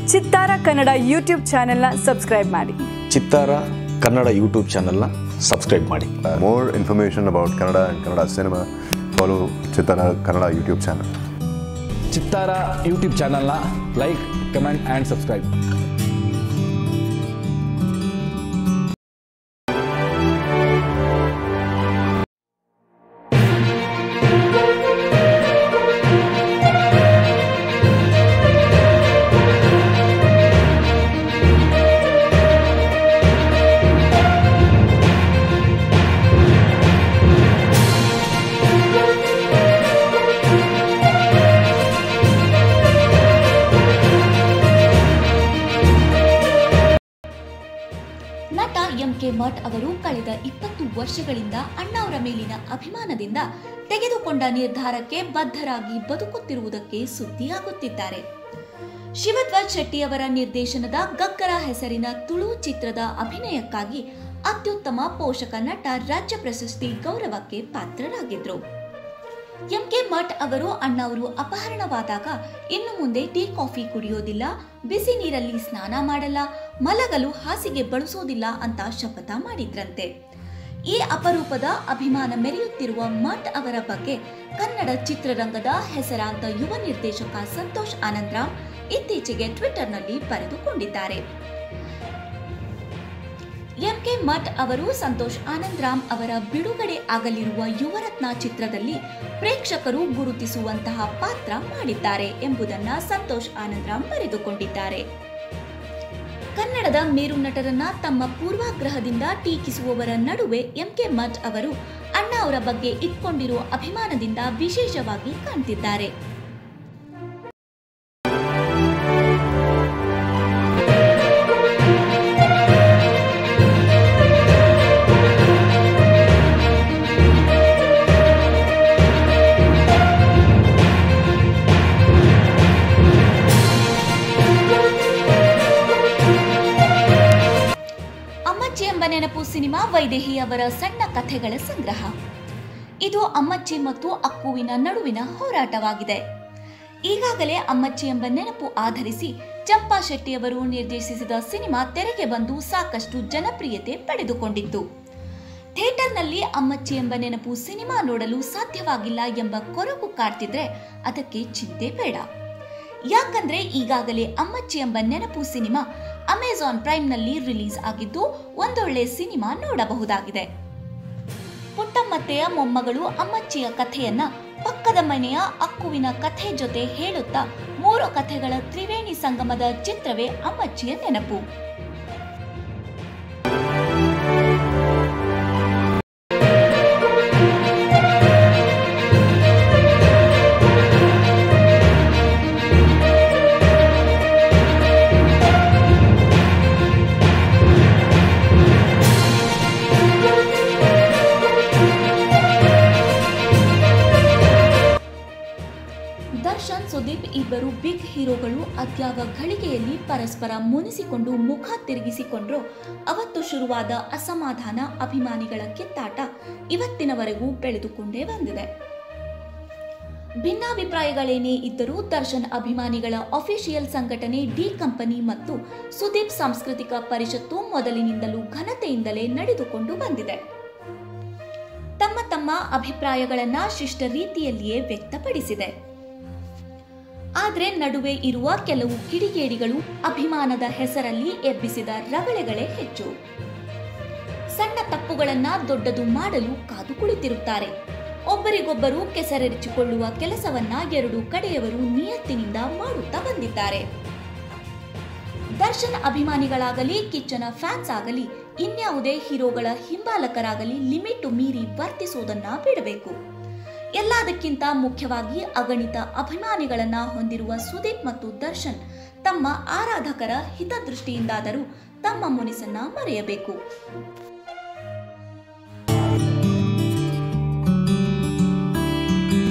ಚಿತ್ತಾರ ಕನ್ನಡ ಯೂಟ್ಯೂಬ್ ಚಾನೆಲ್ನ ಸಬ್ಸ್ಕ್ರೈಬ್ ಮಾಡಿ ಚಿತ್ತಾರ ಕನ್ನಡ ಯೂಟ್ಯೂಬ್ ಚಾನಲ್ನ ಸಬ್ಸ್ಕ್ರೈಬ್ ಮಾಡಿ more information about Kannada and Kannada cinema, follow Chitara Kannada YouTube channel. Chittara YouTube ಚಾನಲ್ನ ಲೈಕ್ ಕಮೆಂಟ್ ಆ್ಯಂಡ್ ಸಬ್ಸ್ಕ್ರೈಬ್ ನಟ ಎಂ ಕೆ ಮಠ್ ಅವರು ಕಳೆದ ಇಪ್ಪತ್ತು ವರ್ಷಗಳಿಂದ ಅಣ್ಣಾವರ ಮೇಲಿನ ಅಭಿಮಾನದಿಂದ ತೆಗೆದುಕೊಂಡ ನಿರ್ಧಾರಕ್ಕೆ ಬದ್ಧರಾಗಿ ಬದುಕುತ್ತಿರುವುದಕ್ಕೆ ಸುದ್ದಿಯಾಗುತ್ತಿದ್ದಾರೆ ಶಿವಧ್ವಜ್ ಶೆಟ್ಟಿಯವರ ನಿರ್ದೇಶನದ ಗಗ್ಗರ ಹೆಸರಿನ ತುಳು ಚಿತ್ರದ ಅಭಿನಯಕ್ಕಾಗಿ ಅತ್ಯುತ್ತಮ ಪೋಷಕ ನಟ ರಾಜ್ಯ ಪ್ರಶಸ್ತಿ ಗೌರವಕ್ಕೆ ಪಾತ್ರರಾಗಿದ್ರು ಎಂಕೆ ಮಠ್ ಅವರು ಅಣ್ಣವರು ಅಪಹರಣವಾದಾಗ ಇನ್ನು ಮುಂದೆ ಟೀ ಕಾಫಿ ಕುಡಿಯೋದಿಲ್ಲ ಬಿಸಿ ನೀರಲ್ಲಿ ಸ್ನಾನ ಮಾಡಲ್ಲ ಮಲಗಲು ಹಾಸಿಗೆ ಬಳಸೋದಿಲ್ಲ ಅಂತ ಶಪಥ ಮಾಡಿದ್ರಂತೆ ಈ ಅಪರೂಪದ ಅಭಿಮಾನ ಮೆರೆಯುತ್ತಿರುವ ಮಠ್ ಅವರ ಬಗ್ಗೆ ಕನ್ನಡ ಚಿತ್ರರಂಗದ ಹೆಸರಾಂತ ಯುವ ನಿರ್ದೇಶಕ ಸಂತೋಷ್ ಆನಂದರಾಮ್ ಇತ್ತೀಚೆಗೆ ಟ್ವಿಟರ್ನಲ್ಲಿ ಬರೆದುಕೊಂಡಿದ್ದಾರೆ ಎಂಕೆ ಮಠ್ ಅವರು ಸಂತೋಷ್ ಆನಂದರಾಮ್ ಅವರ ಬಿಡುಗಡೆ ಆಗಲಿರುವ ಯುವರತ್ನ ಚಿತ್ರದಲ್ಲಿ ಪ್ರೇಕ್ಷಕರು ಗುರುತಿಸುವಂತಹ ಪಾತ್ರ ಮಾಡಿದ್ದಾರೆ ಎಂಬುದನ್ನ ಸಂತೋಷ್ ಆನಂದರಾಮ್ ಬರೆದುಕೊಂಡಿದ್ದಾರೆ ಕನ್ನಡದ ಮೇರು ನಟರನ್ನ ತಮ್ಮ ಪೂರ್ವಾಗ್ರಹದಿಂದ ಟೀಕಿಸುವವರ ನಡುವೆ ಎಂಕೆ ಮಠ್ ಅವರು ಅಣ್ಣ ಅವರ ಬಗ್ಗೆ ಇಟ್ಕೊಂಡಿರೋ ಅಭಿಮಾನದಿಂದ ವಿಶೇಷವಾಗಿ ಕಾಣ್ತಿದ್ದಾರೆ ಅಮ್ಮಚ್ಚಿ ಎಂಬ ನೆನಪು ಸಿನಿಮಾ ವೈದೇಹಿ ಅವರ ಸಣ್ಣ ಕಥೆಗಳ ಸಂಗ್ರಹ ಇದು ಅಮ್ಮಚ್ಚಿ ಮತ್ತು ಅಕ್ಕುವಿನ ನಡುವಿನ ಹೋರಾಟವಾಗಿದೆ ಈಗಾಗಲೇ ಅಮ್ಮಚ್ಚಿ ಎಂಬ ನೆನಪು ಆಧರಿಸಿ ಚಂಪಾ ಶೆಟ್ಟಿಯವರು ನಿರ್ದೇಶಿಸಿದ ಸಿನಿಮಾ ತೆರೆಗೆ ಬಂದು ಸಾಕಷ್ಟು ಜನಪ್ರಿಯತೆ ಪಡೆದುಕೊಂಡಿತ್ತು ಥಿಯೇಟರ್ನಲ್ಲಿ ಅಮ್ಮಚ್ಚಿ ಎಂಬ ನೆನಪು ಸಿನಿಮಾ ನೋಡಲು ಸಾಧ್ಯವಾಗಿಲ್ಲ ಎಂಬ ಕೊರಗು ಕಾಡ್ತಿದ್ರೆ ಅದಕ್ಕೆ ಚಿಂತೆ ಬೇಡ ಯಾಕಂದ್ರೆ ಈಗಾಗಲೇ ಅಮ್ಮಚ್ಚಿ ಎಂಬ ನೆನಪು ಸಿನಿಮಾ ಅಮೆಜಾನ್ ಪ್ರೈಮ್ನಲ್ಲಿ ರಿಲೀಸ್ ಆಗಿದ್ದು ಒಂದೊಳ್ಳೆ ಸಿನಿಮಾ ನೋಡಬಹುದಾಗಿದೆ ಪುಟ್ಟಮ್ಮತ್ತೆಯ ಮೊಮ್ಮಗಳು ಅಮ್ಮಚ್ಚಿಯ ಕಥೆಯನ್ನ ಪಕ್ಕದ ಮನೆಯ ಅಕ್ಕುವಿನ ಕಥೆ ಜೊತೆ ಹೇಳುತ್ತಾ ಮೂರು ಕಥೆಗಳ ತ್ರಿವೇಣಿ ಸಂಗಮದ ಚಿತ್ರವೇ ಅಮ್ಮಚ್ಚಿಯ ನೆನಪು ದರ್ಶನ್ ಸುದೀಪ್ ಇಬ್ಬರು ಬಿಗ್ ಹೀರೋಗಳು ಅದ್ಯಾವ ಘಳಿಗೆಯಲ್ಲಿ ಪರಸ್ಪರ ಮುನಿಸಿಕೊಂಡು ಮುಖ ತಿರುಗಿಸಿಕೊಂಡ್ರು ಅವತ್ತು ಶುರುವಾದ ಅಸಮಾಧಾನ ಅಭಿಮಾನಿಗಳ ಕಿತ್ತಾಟ ಇವತ್ತಿನವರೆಗೂ ಬೆಳೆದುಕೊಂಡೇ ಬಂದಿದೆ ಭಿನ್ನಾಭಿಪ್ರಾಯಗಳೇನೇ ಇದ್ದರೂ ದರ್ಶನ್ ಅಭಿಮಾನಿಗಳ ಅಫಿಷಿಯಲ್ ಸಂಘಟನೆ ಡಿ ಕಂಪನಿ ಮತ್ತು ಸುದೀಪ್ ಸಾಂಸ್ಕೃತಿಕ ಪರಿಷತ್ತು ಮೊದಲಿನಿಂದಲೂ ಘನತೆಯಿಂದಲೇ ನಡೆದುಕೊಂಡು ಬಂದಿದೆ ತಮ್ಮ ತಮ್ಮ ಅಭಿಪ್ರಾಯಗಳನ್ನ ಶಿಷ್ಟ ರೀತಿಯಲ್ಲಿಯೇ ವ್ಯಕ್ತಪಡಿಸಿದೆ ಆದ್ರೆ ನಡುವೆ ಇರುವ ಕೆಲವು ಕಿಡಿಗೇಡಿಗಳು ಅಭಿಮಾನದ ಹೆಸರಲ್ಲಿ ಎಬ್ಬಿಸಿದ ರಗಳೆಗಳೇ ಹೆಚ್ಚು ಸಣ್ಣ ತಪ್ಪುಗಳನ್ನ ದೊಡ್ಡದು ಮಾಡಲು ಕಾದು ಕುಳಿತಿರುತ್ತಾರೆ ಒಬ್ಬರಿಗೊಬ್ಬರು ಕೆಸರೆರಚಿಕೊಳ್ಳುವ ಕೆಲಸವನ್ನ ಎರಡು ಕಡೆಯವರು ನಿಯತ್ತಿನಿಂದ ಮಾಡುತ್ತಾ ಬಂದಿದ್ದಾರೆ ದರ್ಶನ್ ಅಭಿಮಾನಿಗಳಾಗಲಿ ಕಿಚ್ಚನ ಫ್ಯಾನ್ಸ್ ಆಗಲಿ ಇನ್ಯಾವುದೇ ಹೀರೋಗಳ ಹಿಂಬಾಲಕರಾಗಲಿ ಲಿಮಿಟ್ ಮೀರಿ ವರ್ತಿಸುವುದನ್ನ ಬಿಡಬೇಕು ಎಲ್ಲದಕ್ಕಿಂತ ಮುಖ್ಯವಾಗಿ ಅಗಣಿತ ಅಭಿಮಾನಿಗಳನ್ನ ಹೊಂದಿರುವ ಸುದೀಪ್ ಮತ್ತು ದರ್ಶನ್ ತಮ್ಮ ಆರಾಧಕರ ಹಿತದೃಷ್ಟಿಯಿಂದಾದರೂ ತಮ್ಮ ಮುನಿಸನ್ನ ಮರೆಯಬೇಕು